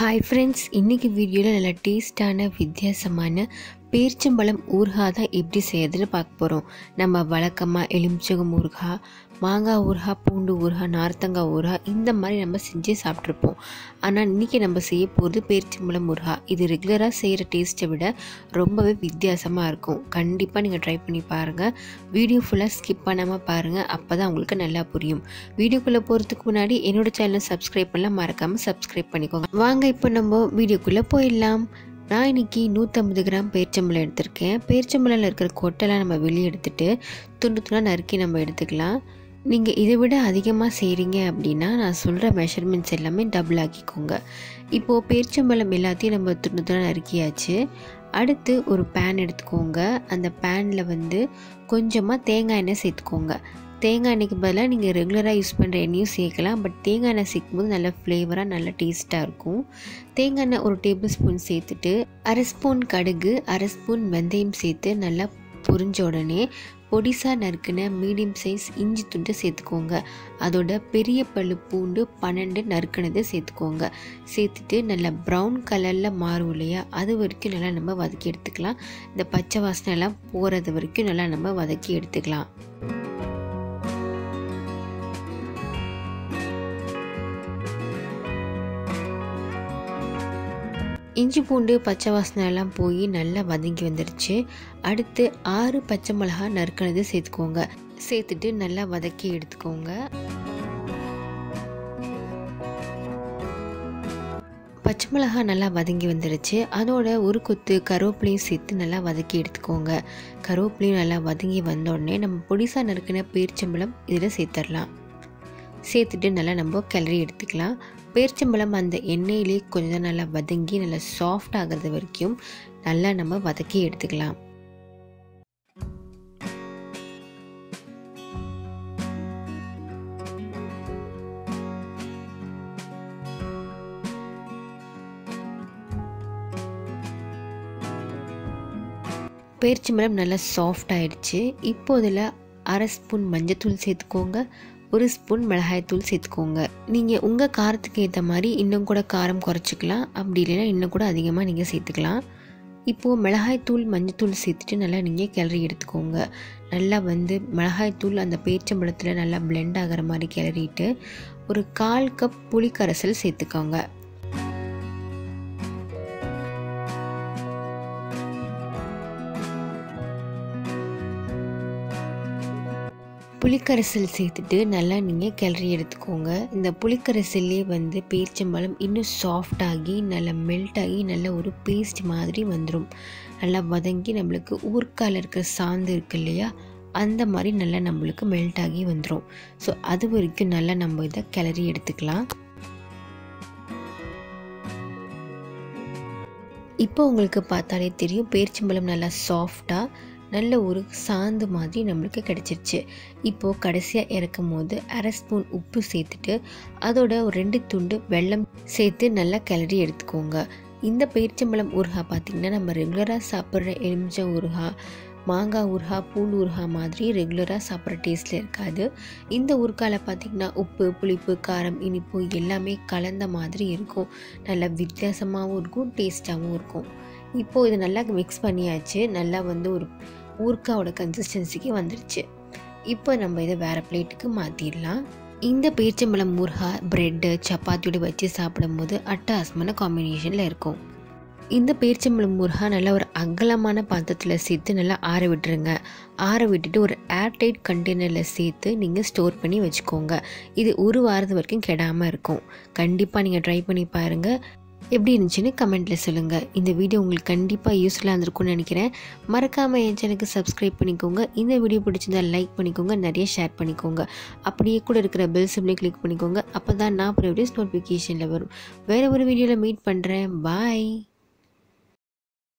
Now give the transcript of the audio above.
hi friends இன்றைக்கி வீடியோவில் நல்ல டேஸ்டான வித்தியாசமான பேர்ச்சம்பழம் ஊறுகாய் தான் எப்படி செய்யறதுன்னு பார்க்க போகிறோம் நம்ம வழக்கமாக எலுமிச்சகம் ஊறுகாய் மாங்காய் ஊறுகாய் பூண்டு ஊறுகாய் நார்த்தங்காய் ஊறுகாய் இந்த மாதிரி நம்ம செஞ்சு சாப்பிட்ருப்போம் ஆனால் இன்றைக்கி நம்ம செய்ய போகிறது பேர்ச்சம்பழம் ஊறுகாய் இது ரெகுலராக செய்கிற டேஸ்ட்டை விட ரொம்பவே வித்தியாசமாக இருக்கும் கண்டிப்பாக நீங்கள் ட்ரை பண்ணி பாருங்கள் வீடியோ ஃபுல்லாக ஸ்கிப் பண்ணாமல் பாருங்கள் அப்போ தான் உங்களுக்கு நல்லா புரியும் வீடியோக்குள்ளே போகிறதுக்கு முன்னாடி என்னோட சேனலை சப்ஸ்கிரைப் பண்ணலாம் மறக்காமல் சப்ஸ்கிரைப் பண்ணிக்கோங்க வாங்க இப்போ நம்ம வீடியோக்குள்ளே போயிடலாம் நான் இன்னைக்கு நூற்றம்பது கிராம் பேரிச்சம்பழம் எடுத்திருக்கேன் பேரிச்சம்பழம்ல இருக்கிற கொட்டெல்லாம் நம்ம வெளியே எடுத்துட்டு துண்டு துண்டாக நறுக்கி நம்ம எடுத்துக்கலாம் நீங்கள் இதை விட அதிகமாக செய்கிறீங்க அப்படின்னா நான் சொல்கிற மெஷர்மெண்ட்ஸ் எல்லாமே டபுள் ஆக்கிக்கோங்க இப்போது பேரிச்சம்பழம் எல்லாத்தையும் நம்ம துண்டு துண்டாக நறுக்கியாச்சு அடுத்து ஒரு பேன் எடுத்துக்கோங்க அந்த பேனில் வந்து கொஞ்சமாக தேங்காய் எண்ணெய் சேர்த்துக்கோங்க தேங்காய் எண்ணெய்க்கு பதிலாக நீங்கள் ரெகுலராக யூஸ் பண்ணுற எண்ணெயும் சேர்க்கலாம் பட் தேங்காய் எண்ணெய் சேர்க்கும்போது நல்ல ஃப்ளேவராக நல்ல டேஸ்ட்டாக இருக்கும் தேங்காய் எண்ணெய் ஒரு டேபிள் ஸ்பூன் சேர்த்துட்டு அரை ஸ்பூன் கடுகு அரை ஸ்பூன் வெந்தயம் சேர்த்து நல்லா பொரிஞ்ச உடனே பொடிசாக நறுக்குன மீடியம் சைஸ் இஞ்சி துண்டு சேர்த்துக்கோங்க அதோட பெரிய பல்லு பூண்டு பன்னெண்டு நறுக்குனதை சேர்த்துக்கோங்க சேர்த்துட்டு நல்லா ப்ரௌன் கலரில் மாறும் இல்லையா அது வரைக்கும் நல்லா நம்ம வதக்கி எடுத்துக்கலாம் இந்த பச்சை வாசனை எல்லாம் போகிறது வரைக்கும் நல்லா நம்ம வதக்கி எடுத்துக்கலாம் இஞ்சி பூண்டு பச்சை வாசனை எல்லாம் போய் நல்லா வதங்கி வந்துடுச்சு அடுத்து ஆறு பச்சை மிளகா நறுக்கினது சேர்த்துக்கோங்க சேர்த்துட்டு நல்லா வதக்கி எடுத்துக்கோங்க பச்சை மிளகா நல்லா வதங்கி வந்துடுச்சு அதோட ஒரு கொத்து கருவேப்பிலையும் சேர்த்து நல்லா வதக்கி எடுத்துக்கோங்க கருவேப்பிலையும் நல்லா வதங்கி வந்த உடனே நம்ம பொடிசா நறுக்கின பேரிச்சம்பழம் இதில் சேர்த்துடலாம் சேர்த்துட்டு நல்லா நம்ம கிளறி எடுத்துக்கலாம் பேரிச்சம்பழம் அந்த எண்ணெயிலே கொஞ்சம் நல்லா வதங்கி நல்லா சாஃப்ட் ஆகிறது வரைக்கும் நல்லா நம்ம வதக்கி எடுத்துக்கலாம் பேரிச்சம்பழம் நல்லா சாஃப்ட் ஆயிடுச்சு இப்போ இதில் அரை ஸ்பூன் மஞ்சத்தூள் சேர்த்துக்கோங்க ஒரு ஸ்பூன் மிளகாய்த்தூள் சேர்த்துக்கோங்க நீங்கள் உங்கள் காரத்துக்கு ஏற்ற மாதிரி இன்னும் கூட காரம் குறைச்சிக்கலாம் அப்படி இல்லைன்னா இன்னும் கூட அதிகமாக நீங்கள் சேர்த்துக்கலாம் இப்போது மிளகாய்த்தூள் மஞ்சத்தூள் சேர்த்துட்டு நல்லா நீங்கள் கிளறி எடுத்துக்கோங்க நல்லா வந்து மிளகாய்த்தூள் அந்த பேச்சம்பழத்தில் நல்லா பிளெண்ட் ஆகிற மாதிரி கிளறிட்டு ஒரு கால் கப் புளிக்கரைசல் சேர்த்துக்கோங்க புளிக்கரைசல் சேர்த்துட்டு நல்லா நீங்கள் கிளறி எடுத்துக்கோங்க இந்த புளிக்கரைசல்லே வந்து பேரிச்சம்பழம் இன்னும் சாஃப்ட் ஆகி நல்லா மெல்ட் ஆகி நல்ல ஒரு பேஸ்ட் மாதிரி வந்துடும் நல்லா வதங்கி நம்மளுக்கு ஊர்க்கால் இருக்கிற சாந்து இருக்கு இல்லையா அந்த மாதிரி நல்லா நம்மளுக்கு மெல்ட் ஆகி வந்துடும் ஸோ அது வரைக்கும் நல்லா நம்ம இதை கிளறி எடுத்துக்கலாம் இப்போ உங்களுக்கு பார்த்தாலே தெரியும் பேரிச்சம்பழம் நல்லா சாஃப்டாக நல்ல ஒரு சாந்து மாதிரி நம்மளுக்கு கிடச்சிருச்சு இப்போது கடைசியாக இறக்கும் போது அரை ஸ்பூன் உப்பு சேர்த்துட்டு அதோட ஒரு ரெண்டு துண்டு வெல்லம் சேர்த்து நல்லா கிளறி எடுத்துக்கோங்க இந்த பேரிச்சம்பழம் ஊறுகாய் பார்த்திங்கன்னா நம்ம ரெகுலராக சாப்பிட்ற எலுமிச்சம் ஊறுகாய் மாங்காய் ஊறுகாய் பூண்டு ஊறுகாய் மாதிரி ரெகுலராக சாப்பிட்ற டேஸ்ட்டில் இருக்காது இந்த ஊறுகாயில் பார்த்திங்கன்னா உப்பு புளிப்பு காரம் இனிப்பு எல்லாமே கலந்த மாதிரி இருக்கும் நல்லா வித்தியாசமாகவும் இருக்கும் டேஸ்ட்டாகவும் இருக்கும் இப்போது இதை நல்லா மிக்ஸ் பண்ணியாச்சு நல்லா வந்து ஒரு ஊறுக்காவோட கன்சிஸ்டன்சிக்கு வந்துருச்சு இப்போ நம்ம இதை வேறு பிளேட்டுக்கு மாற்றிடலாம் இந்த பேரிச்சம்பழம் ஊறுகாய் ப்ரெட்டு சப்பாத்தியோட வச்சு சாப்பிடும்போது அட்டகாசமான காம்பினேஷனில் இருக்கும் இந்த பேரிச்சம்பழம் ஊறுகாய் நல்லா ஒரு அகலமான பாத்திரத்தில் சேர்த்து நல்லா ஆற விட்டுருங்க ஆற விட்டுட்டு ஒரு ஏர்டைட் கண்டெய்னரில் சேர்த்து நீங்கள் ஸ்டோர் பண்ணி வச்சுக்கோங்க இது ஒரு வாரத்து வரைக்கும் கெடாமல் இருக்கும் கண்டிப்பாக நீங்கள் ட்ரை பண்ணி பாருங்கள் எப்படி இருந்துச்சுன்னு கமெண்ட்டில் சொல்லுங்கள் இந்த வீடியோ உங்களுக்கு கண்டிப்பாக யூஸ்ஃபுல்லாக இருந்திருக்கும்னு நினைக்கிறேன் மறக்காமல் என் சேனலுக்கு சப்ஸ்கிரைப் பண்ணிக்கோங்க இந்த வீடியோ பிடிச்சிருந்தா லைக் பண்ணிக்கோங்க நிறைய ஷேர் பண்ணிக்கோங்க அப்படியே கூட இருக்கிற பெல் சிம்லேயே கிளிக் பண்ணிக்கோங்க அப்போ தான் நான் அப்புறம் வீடியோஸ் நோட்டிஃபிகேஷனில் வரும் வேறு ஒரு வீடியோவில் மீட் பண்ணுறேன் பாய்